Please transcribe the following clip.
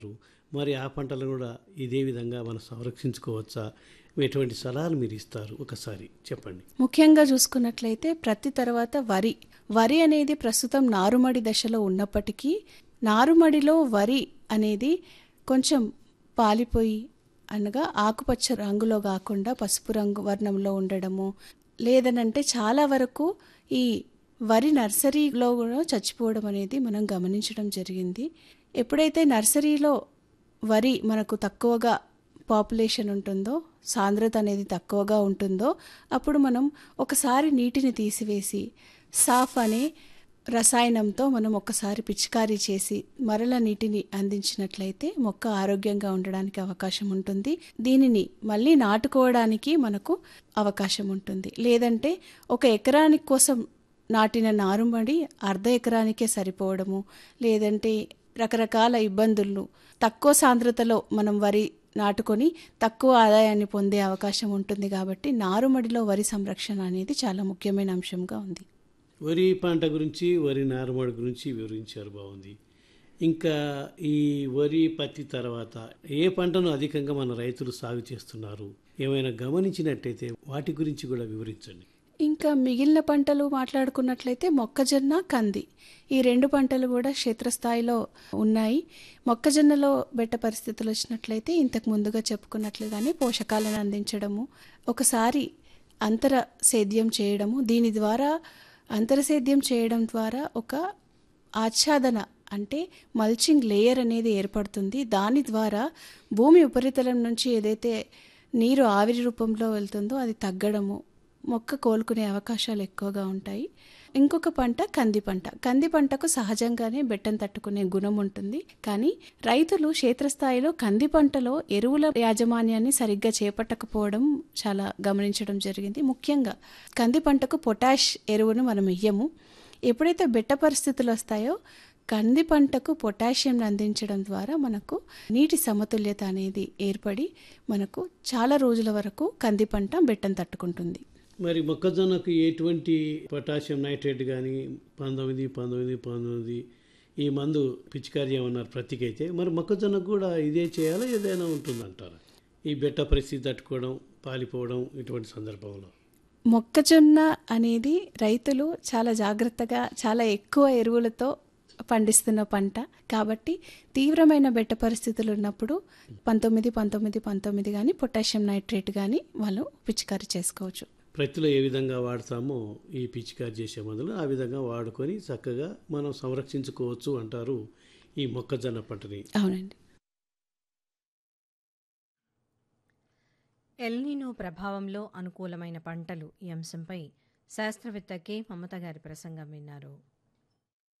మరి ఆ పంటలను కూడా ఇదే విధంగా మనం సంరక్షించుకోవచ్చా ఎటువంటి సలహాలు మీరు ఇస్తారు ఒకసారి చెప్పండి ముఖ్యంగా చూసుకున్నట్లయితే ప్రతి తర్వాత వరి వరి అనేది ప్రస్తుతం నారుమడి దశలో ఉన్నప్పటికీ నారుమడిలో వరి అనేది కొంచెం పాలిపోయి అనగా ఆకుపచ్చ రంగులో కాకుండా పసుపు రంగు వర్ణంలో ఉండడము లేదనంటే చాలా వరకు ఈ వరి నర్సరీలో కూడా చచ్చిపోవడం అనేది మనం గమనించడం జరిగింది ఎప్పుడైతే నర్సరీలో వరి మనకు తక్కువగా పాపులేషన్ ఉంటుందో సాంద్రత అనేది తక్కువగా ఉంటుందో అప్పుడు మనం ఒకసారి నీటిని తీసివేసి సాఫ్ అనే రసాయనంతో మనం ఒకసారి పిచికారీ చేసి మరల నీటిని అందించినట్లయితే మొక్క ఆరోగ్యంగా ఉండడానికి అవకాశం ఉంటుంది దీనిని మళ్ళీ నాటుకోవడానికి మనకు అవకాశం ఉంటుంది లేదంటే ఒక ఎకరానికి కోసం నాటిన నారుమడి అర్ధ ఎకరానికే సరిపోవడము లేదంటే రకరకాల ఇబ్బందులు తక్కువ సాంద్రతలో మనం వరి నాటుకొని తక్కువ ఆదాయాన్ని పొందే అవకాశం ఉంటుంది కాబట్టి నారుమడిలో వరి సంరక్షణ అనేది చాలా ముఖ్యమైన అంశంగా ఉంది వరి పంట గురించి వరి నారుమడి గురించి వివరించారు బాగుంది ఇంకా ఈ వరి పత్తి తర్వాత ఏ పంటను అధికంగా మన రైతులు సాగు చేస్తున్నారు ఏమైనా గమనించినట్టయితే వాటి గురించి కూడా వివరించండి ఇంకా మిగిలిన పంటలు మాట్లాడుకున్నట్లయితే మొక్కజొన్న కంది ఈ రెండు పంటలు కూడా క్షేత్రస్థాయిలో ఉన్నాయి మొక్కజొన్నలో బెట్ట పరిస్థితులు వచ్చినట్లయితే ఇంతకు ముందుగా చెప్పుకున్నట్లుగానే పోషకాలను అందించడము ఒకసారి అంతర సేద్యం చేయడము దీని ద్వారా అంతర సేద్యం చేయడం ద్వారా ఒక ఆచ్ఛాదన అంటే మల్చింగ్ లేయర్ అనేది ఏర్పడుతుంది దాని ద్వారా భూమి ఉపరితలం నుంచి ఏదైతే నీరు ఆవిరి రూపంలో వెళ్తుందో అది తగ్గడము మొక్క కోలుకునే అవకాశాలు ఎక్కువగా ఉంటాయి ఇంకొక పంట కంది పంట కంది పంటకు సహజంగానే బెట్టం తట్టుకునే గుణం ఉంటుంది కానీ రైతులు క్షేత్రస్థాయిలో కంది పంటలో ఎరువుల యాజమాన్యాన్ని సరిగ్గా చేపట్టకపోవడం చాలా గమనించడం జరిగింది ముఖ్యంగా కంది పంటకు పొటాష్ ఎరువును మనం ఇయ్యము ఎప్పుడైతే బెట్ట పరిస్థితులు వస్తాయో కంది పంటకు పొటాషియం అందించడం ద్వారా మనకు నీటి సమతుల్యత అనేది ఏర్పడి మనకు చాలా రోజుల వరకు కంది పంట బెట్టం తట్టుకుంటుంది మరి మొక్కజొన్నకు ఎటువంటి పొటాషియం నైట్రేట్ కానీ పంతొమ్మిది పంతొమ్మిది పంతొమ్మిది ఈ మందు పిచికారీ చేయమన్నారు ప్రతికైతే మరి మొక్కజొన్నకు కూడా ఇదే చేయాలా ఏదైనా ఉంటుందంటారా ఈ బెట్ట పరిస్థితి తట్టుకోవడం పాలిపోవడం ఇటువంటి సందర్భంలో మొక్కజొన్న అనేది రైతులు చాలా జాగ్రత్తగా చాలా ఎక్కువ ఎరువులతో పండిస్తున్న పంట కాబట్టి తీవ్రమైన బెట్ట పరిస్థితులు ఉన్నప్పుడు పంతొమ్మిది పంతొమ్మిది పంతొమ్మిది కానీ పొటాషియం నైట్రేట్ కానీ వాళ్ళు పిచికారీ చేసుకోవచ్చు ప్రతిలో ఏ విధంగా వాడతామో ఈ పిచికారి చేసే మందులు ఆ విధంగా వాడుకొని చక్కగా మనం సంరక్షించుకోవచ్చు అంటారు ఈ మొక్కజొన్న పంటని అవునండి ఎల్నినో ప్రభావంలో అనుకూలమైన పంటలు ఈ అంశంపై శాస్త్రవేత్త కె మమత గారి ప్రసంగం విన్నారు